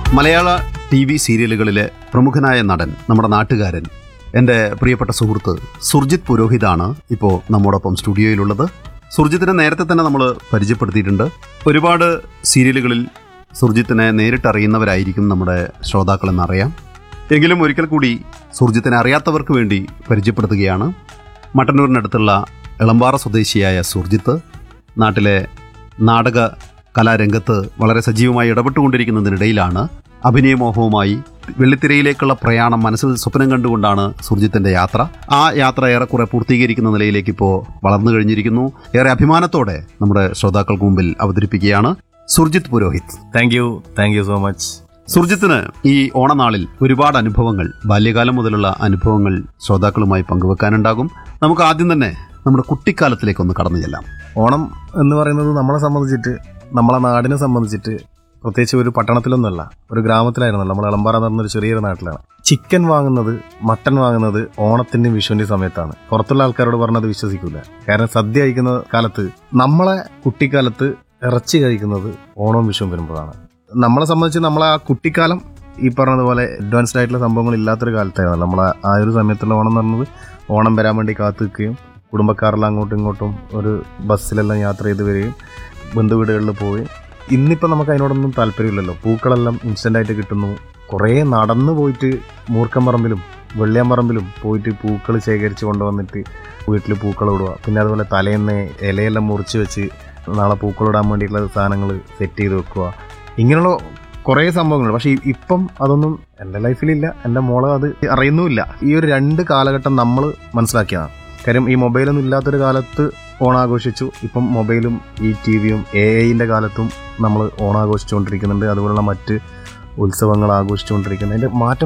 മലയാള T V സീരിയലുകളിലെ പ്രമുഖനായ നടൻ നമ്മുടെ നാട്ടുകാരൻ എൻ്റെ പ്രിയപ്പെട്ട സുഹൃത്ത് സുർജിത് പുരോഹിതാണ് ഇപ്പോൾ നമ്മോടൊപ്പം സ്റ്റുഡിയോയിലുള്ളത് സുർജിത്തിനെ നേരത്തെ തന്നെ നമ്മൾ പരിചയപ്പെടുത്തിയിട്ടുണ്ട് ഒരുപാട് സീരിയലുകളിൽ സുർജിത്തിനെ നേരിട്ടറിയുന്നവരായിരിക്കും നമ്മുടെ ശ്രോതാക്കളെന്നറിയാം എങ്കിലും ഒരിക്കൽ കൂടി സുർജിത്തിനെ അറിയാത്തവർക്ക് വേണ്ടി പരിചയപ്പെടുത്തുകയാണ് മട്ടന്നൂരിനടുത്തുള്ള എളമ്പാറ സ്വദേശിയായ സുർജിത്ത് നാട്ടിലെ നാടക കലാരംഗത്ത് വളരെ സജീവമായി ഇടപെട്ടുകൊണ്ടിരിക്കുന്നതിനിടയിലാണ് അഭിനയമോഹവുമായി വെള്ളിത്തിരയിലേക്കുള്ള പ്രയാണം മനസ്സിൽ സ്വപ്നം കണ്ടുകൊണ്ടാണ് സുർജിത്തിന്റെ യാത്ര ആ യാത്ര ഏറെക്കുറെ പൂർത്തീകരിക്കുന്ന നിലയിലേക്ക് ഇപ്പോൾ വളർന്നു കഴിഞ്ഞിരിക്കുന്നു ഏറെ അഭിമാനത്തോടെ നമ്മുടെ ശ്രോതാക്കൾക്ക് മുമ്പിൽ അവതരിപ്പിക്കുകയാണ് Surjith Purohit thank you thank you so much സുർജിത്തിന് ഈ ഓണനാളിൽ ഒരുപാട് അനുഭവങ്ങൾ ബാല്യകാലം മുതലുള്ള അനുഭവങ്ങൾ ശ്രോതാക്കളുമായി പങ്കുവെക്കാനുണ്ടാകും നമുക്ക് ആദ്യം തന്നെ നമ്മുടെ കുട്ടിക്കാലത്തിലേക്കൊന്ന് കടന്നു ചെല്ലാം ഓണം എന്ന് പറയുന്നത് നമ്മളെ സംബന്ധിച്ചിട്ട് നമ്മളെ നാടിനെ സംബന്ധിച്ചിട്ട് പ്രത്യേകിച്ച് ഒരു പട്ടണത്തിലൊന്നുമല്ല ഒരു ഗ്രാമത്തിലായിരുന്നല്ലോ നമ്മൾ എളമ്പാറ എന്ന് പറഞ്ഞൊരു ചെറിയൊരു നാട്ടിലാണ് ചിക്കൻ വാങ്ങുന്നത് മട്ടൻ വാങ്ങുന്നത് ഓണത്തിന്റെയും വിഷുവിന്റെയും സമയത്താണ് പുറത്തുള്ള ആൾക്കാരോട് പറഞ്ഞത് വിശ്വസിക്കൂല കാരണം സദ്യ കഴിക്കുന്ന കാലത്ത് നമ്മളെ കുട്ടിക്കാലത്ത് ഇറച്ചി കഴിക്കുന്നത് ഓണവും വിഷുവും വരുമ്പോഴാണ് നമ്മളെ സംബന്ധിച്ച് നമ്മളെ ആ കുട്ടിക്കാലം ഈ പറഞ്ഞതുപോലെ അഡ്വാൻസ്ഡ് ആയിട്ടുള്ള സംഭവങ്ങൾ ഇല്ലാത്തൊരു കാലത്തായിരുന്നു നമ്മളെ ആ ഒരു സമയത്തുള്ള ഓണം എന്ന് പറഞ്ഞത് ഓണം വരാൻ വേണ്ടി കാത്തു നിൽക്കുകയും കുടുംബക്കാരെല്ലാം അങ്ങോട്ടും ഇങ്ങോട്ടും ഒരു ബസ്സിലെല്ലാം യാത്ര ചെയ്ത് വരികയും ബന്ധുവീടുകളിൽ പോയി ഇന്നിപ്പോൾ നമുക്ക് അതിനോടൊന്നും താല്പര്യമില്ലല്ലോ പൂക്കളെല്ലാം ഇൻസ്റ്റൻ്റ് ആയിട്ട് കിട്ടുന്നു കുറേ നടന്നു പോയിട്ട് മൂർക്കമ്പറമ്പിലും വെള്ളിയാമ്പറമ്പിലും പോയിട്ട് പൂക്കൾ ശേഖരിച്ച് കൊണ്ടുവന്നിട്ട് വീട്ടിൽ പൂക്കൾ ഇടുക പിന്നെ അതുപോലെ തലേന്ന് ഇലയെല്ലാം മുറിച്ച് വെച്ച് നാളെ പൂക്കളിടാൻ വേണ്ടിയിട്ടുള്ള സാധനങ്ങൾ സെറ്റ് ചെയ്ത് വെക്കുക ഇങ്ങനെയുള്ള കുറേ സംഭവങ്ങൾ പക്ഷേ ഇ- ഇപ്പം അതൊന്നും എൻ്റെ ലൈഫിലില്ല എൻ്റെ മോള് അത് അറിയുന്നുമില്ല ഈ ഒരു രണ്ട് കാലഘട്ടം നമ്മൾ മനസ്സിലാക്കിയതാണ് കാര്യം ഈ മൊബൈലൊന്നും ഇല്ലാത്തൊരു കാലത്ത് ഓണാഘോഷിച്ചു ഇപ്പം മൊബൈലും ഈ ടി വിയും എ ഐൻ്റെ കാലത്തും നമ്മൾ ഓണാഘോഷിച്ചുകൊണ്ടിരിക്കുന്നുണ്ട് അതുപോലുള്ള മറ്റ് ഉത്സവങ്ങൾ ആഘോഷിച്ചുകൊണ്ടിരിക്കുന്നത് അതിൻ്റെ മാറ്റം